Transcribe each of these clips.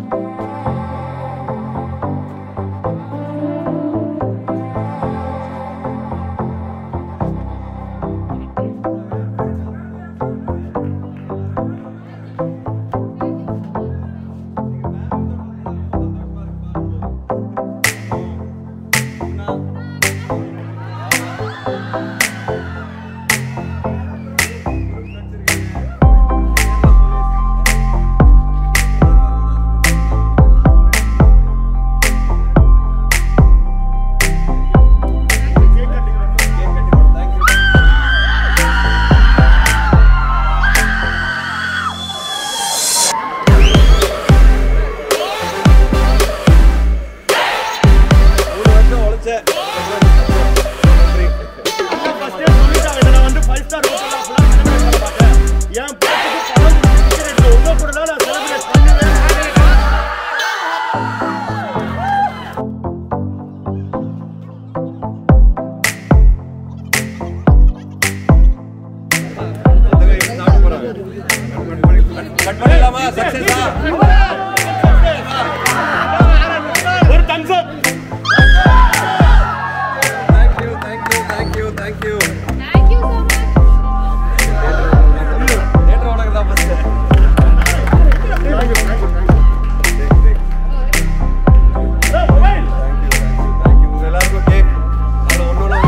மூணு வருஷம் உழைச்சேன் ஃபர்ஸ்டே சொல்லிட்டாங்க இதை நான் வந்து ஃபைவ் ஸ்டார் ஹோட்டலில் ஃபுல்லாக செலிப்ரேட் பண்ண மாட்டேன் என் படத்துக்கு பணம் டிக்கெட் எடுத்து உங்க கூட தான் நான் செலிப்ரேட் பண்ணுவேன் கட் பண்ணிடலாமா சக்சஸா ஒரு thumbs up thank you thank you thank you thank you Thank you so much. Theatre உனக்கு தான் ஃபர்ஸ்ட் தேங்க்யூ உங்க எல்லாருக்கும் கேக் அதில் ஒன்று ஒன்று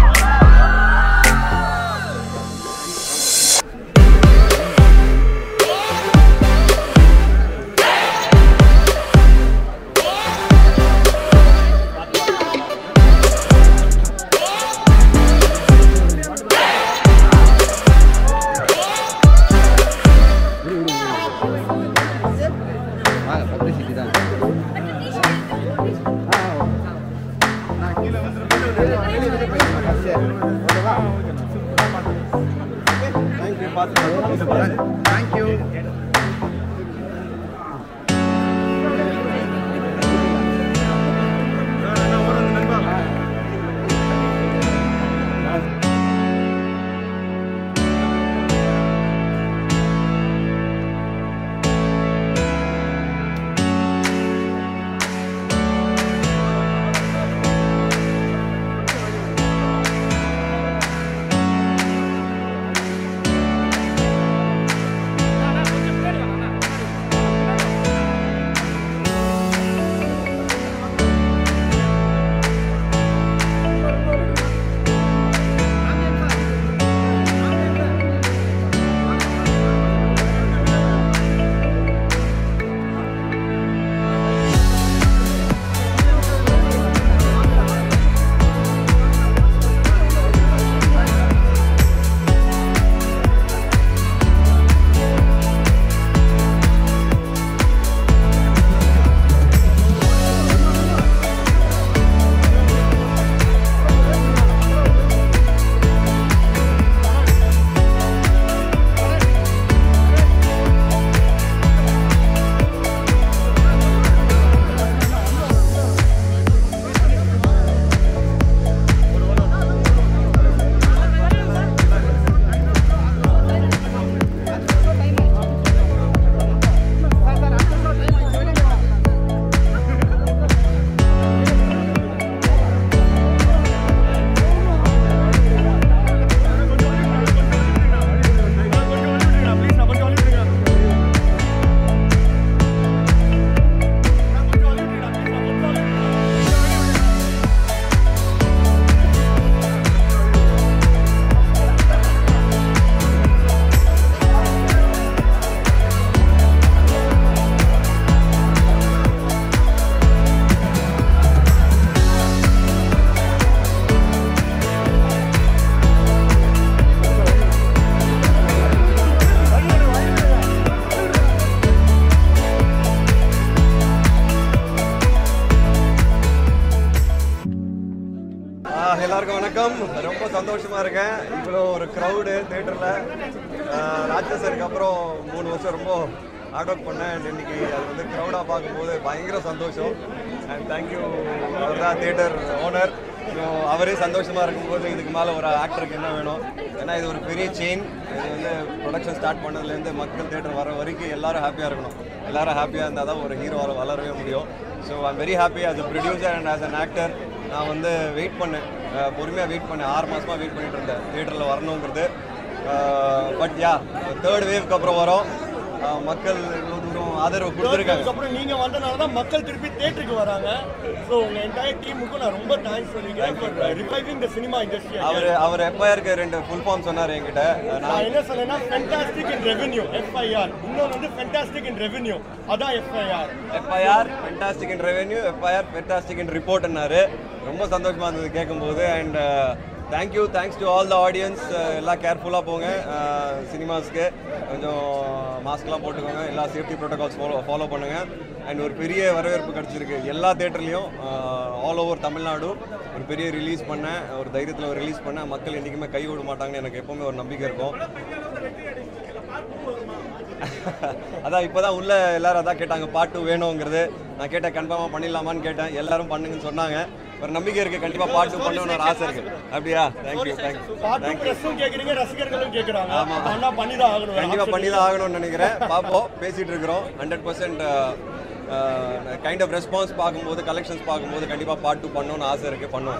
தேங்க்யூ பார்த்து தேங்க்யூ எல்லாருக்கும் வணக்கம் ரொம்ப சந்தோஷமா இருக்கேன் இவ்வளோ ஒரு க்ரௌடு தேட்டரில் ராட்சசருக்கு அப்புறம் மூணு வருஷம் ரொம்ப ஹார்ட் ஒர்க் பண்ணேன் and இன்னைக்கு அது வந்து க்ரௌடாக பார்க்கும்போது பயங்கர சந்தோஷம் அண்ட் தேங்க்யூ அவர் தான் தேட்டர் ஓனர் அவரே சந்தோஷமா இருக்கும்போது இதுக்கு மேலே ஒரு ஆக்டருக்கு என்ன வேணும் ஏன்னா இது ஒரு பெரிய செயின் இது வந்து ப்ரொடக்ஷன் ஸ்டார்ட் பண்ணதுலேருந்து மக்கள் தேட்டர் வர வரைக்கும் எல்லாரும் ஹாப்பியாக இருக்கணும் எல்லாரும் ஹாப்பியாக இருந்தால் தான் ஒரு ஹீரோவால் வளரவே முடியும் so I'm very happy as a producer and as an actor நான் வந்து வெயிட் பண்ணேன் பொறுமையாக வெயிட் பண்ணேன் ஆறு மாதமாக வெயிட் பண்ணிட்டு இருந்தேன் தியேட்டரில் வரணுங்கிறது பட் யா தேர்ட் வேவ்க்கு அப்புறம் வரோம் அஹ் மக்கள் இவ்வளோ தூரம் ஆதரவு கொடுத்துருக்காங்க அதுக்கப்புறம் நீங்க வந்தனால தான் மக்கள் திருப்பி தேட்டருக்கு வராங்க ஸோ உங்க என்டையர் டீமுக்கும் நான் ரொம்ப தேங்க்ஸ் சொல்லிக்கிறேன் for reviving the cinema industry அவர் அவர் எஃப்ஐஆருக்கு ரெண்டு ஃபுல் ஃபார்ம் சொன்னார் என்கிட்ட நான் நான் என்ன சொன்னேன்னா ஃபென்டாஸ்டிக் இன் ரெவென்யூ எஃப்ஐஆர் இன்னொன்று வந்து ஃபென்டாஸ்டிக் இன் ரெவென்யூ அதான் FIR FIR fantastic in revenue FIR fantastic in ரிப்போர்ட்னாரு ரொம்ப சந்தோஷமாக இருந்தது கேட்கும்போது and thank you thanks to all the audience எல்லாம் கேர்ஃபுல்லாக போங்க சினிமாஸ்க்கு கொஞ்சம் மாஸ்க்லாம் போட்டுக்கோங்க எல்லா சேஃப்டி ப்ரோட்டோகால்ஸ் ஃபாலோ ஃபாலோ பண்ணுங்கள் அண்ட் ஒரு பெரிய வரவேற்பு கிடச்சிருக்கு எல்லா தேட்டர்லேயும் ஆல் ஓவர் தமிழ்நாடு ஒரு பெரிய ரிலீஸ் பண்ணேன் ஒரு தைரியத்தில் ஒரு ரிலீஸ் பண்ணேன் மக்கள் என்றைக்குமே கை விட மாட்டாங்கன்னு எனக்கு எப்போவுமே ஒரு நம்பிக்கை இருக்கும் அதான் இப்போதான் உள்ள எல்லாரும் அதான் கேட்டாங்க பாட்டு வேணுங்கிறது நான் கேட்டேன் கன்ஃபார்மாக பண்ணிடலாமான்னு கேட்டேன் எல்லாரும் பண்ணுங்கன்னு சொன்னாங்க ஒரு நம்பிக்கை இருக்கு கண்டிப்பாக பாட்டு பண்ணணும்னு ஒரு ஆசை இருக்கு அப்படியா தேங்க்யூ தேங்க்யூ பாட்டு ப்ரெஸ்ஸும் கேட்குறீங்க ரசிகர்களும் கேட்குறாங்க ஆனா பண்ணி தான் ஆகணும் கண்டிப்பாக பண்ணி தான் ஆகணும்னு நினைக்கிறேன் பார்ப்போம் பேசிட்டு இருக்கிறோம் hundred percent kind of response பார்க்கும்போது கலெக்ஷன்ஸ் பார்க்கும்போது கண்டிப்பாக பாட்டு பண்ணணும்னு ஆசை இருக்கு பண்ணுவோம்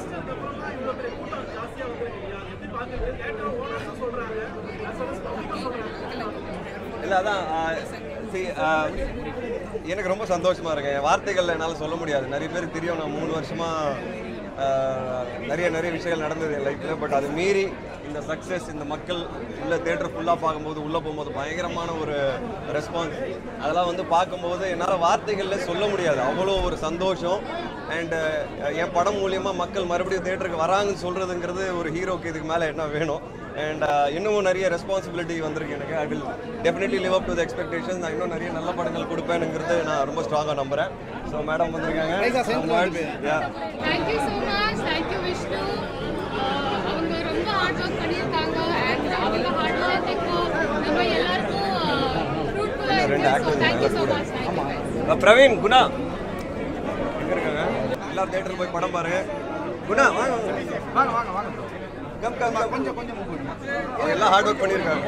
இல்லை அதான் ஆஹ், see, ஆஹ், எனக்கு ரொம்ப சந்தோஷமா இருக்கு என் வார்த்தைகள் என்னால் சொல்ல முடியாது நிறைய பேருக்கு தெரியும் நான் மூணு வருஷமா ஆஹ், நிறைய நிறைய விஷயங்கள் நடந்தது என் லைஃப்பில் பட் அது மீறி இந்த சக்ஸஸ் இந்த மக்கள் உள்ள தேட்டர் ஃபுல்லாக பார்க்கும்போது உள்ளே போகும்போது பயங்கரமான ஒரு ரெஸ்பான்ஸ் அதெல்லாம் வந்து பார்க்கும்போது என்னால் வார்த்தைகளில் சொல்ல முடியாது அவ்வளோ ஒரு சந்தோஷம் அண்டு என் படம் மூலியமாக மக்கள் மறுபடியும் தேட்டருக்கு வராங்கன்னு சொல்கிறதுங்கிறது ஒரு ஹீரோக்கு இதுக்கு மேலே என்ன வேணும் அண்ட் இன்னமும் நிறைய ரெஸ்பான்சிபிலிட்டி வந்திருக்கு எனக்கு I will definitely live up to the expectation நான் இன்னும் நிறைய நல்ல படங்கள் கொடுப்பேனுங்கிறது நான் ரொம்ப ஸ்ட்ராங்காக நம்புறேன் ஸோ மேடம் வந்திருக்காங்க Some words. Yeah. Thank you so much thank you Vishnu ஆஹ் அவங்க ரொம்ப ஹார்ட் ஒர்க் பண்ணியிருக்காங்க அண்ட் அவங்க ஹார்ட் ஒர்க்குக்கு நம்ம எல்லாருக்கும் ஃப்ரூட்ஃபுல்லாக ரெண்டு இருக்கு ஸோ actors தேங்க்யூ ஸோ நல்லா much thank you Uh, Praveen Guna எங்க இருக்காங்க எல்லாரும் தேட்டரில் போய் படம் பாருங்க குணா வாங்க வாங்க வாங்க வாங்க கம் கம் கம் கொஞ்சம் கொஞ்சம் அவங்க எல்லாம் ஹார்ட் ஒர்க் பண்ணியிருக்காங்க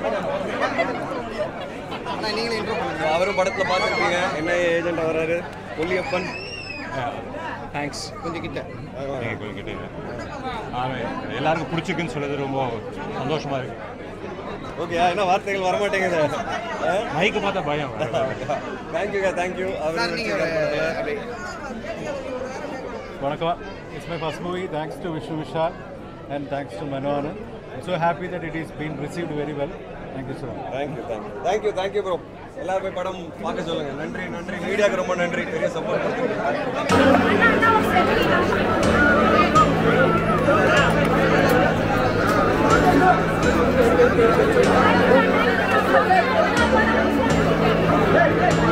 அவரும் படத்தில் பார்த்துருப்பீங்க என்ன ஏஜென்ட் வராரு கொல்லியப்பன் தேங்க்ஸ் கொஞ்சம் கிட்ட நீங்கள் கொஞ்சம் கிட்டே ஆமாம் எல்லாருக்கும் பிடிச்சிருக்குன்னு சொல்லுறது ரொம்ப சந்தோஷமா இருக்கு ஓகே என்ன வார்த்தைகள் வரமாட்டேங்குது மைக்கு பார்த்தா பயம் தேங்க்யூங்க தேங்க்யூ அவர் Vanakkam. It's my first movie. Thanks to Vishnu Vishal and thanks to Manu Anand. I'm so happy that it is been received very well. Thank you so much. Thank you thank you thank you thank you bro எல்லாரும் போய் படம் பார்க்க சொல்லுங்க நன்றி நன்றி மீடியாவுக்கு ரொம்ப நன்றி பெரிய சப்போர்ட் கொடுத்துருக்கீங்க Thank you.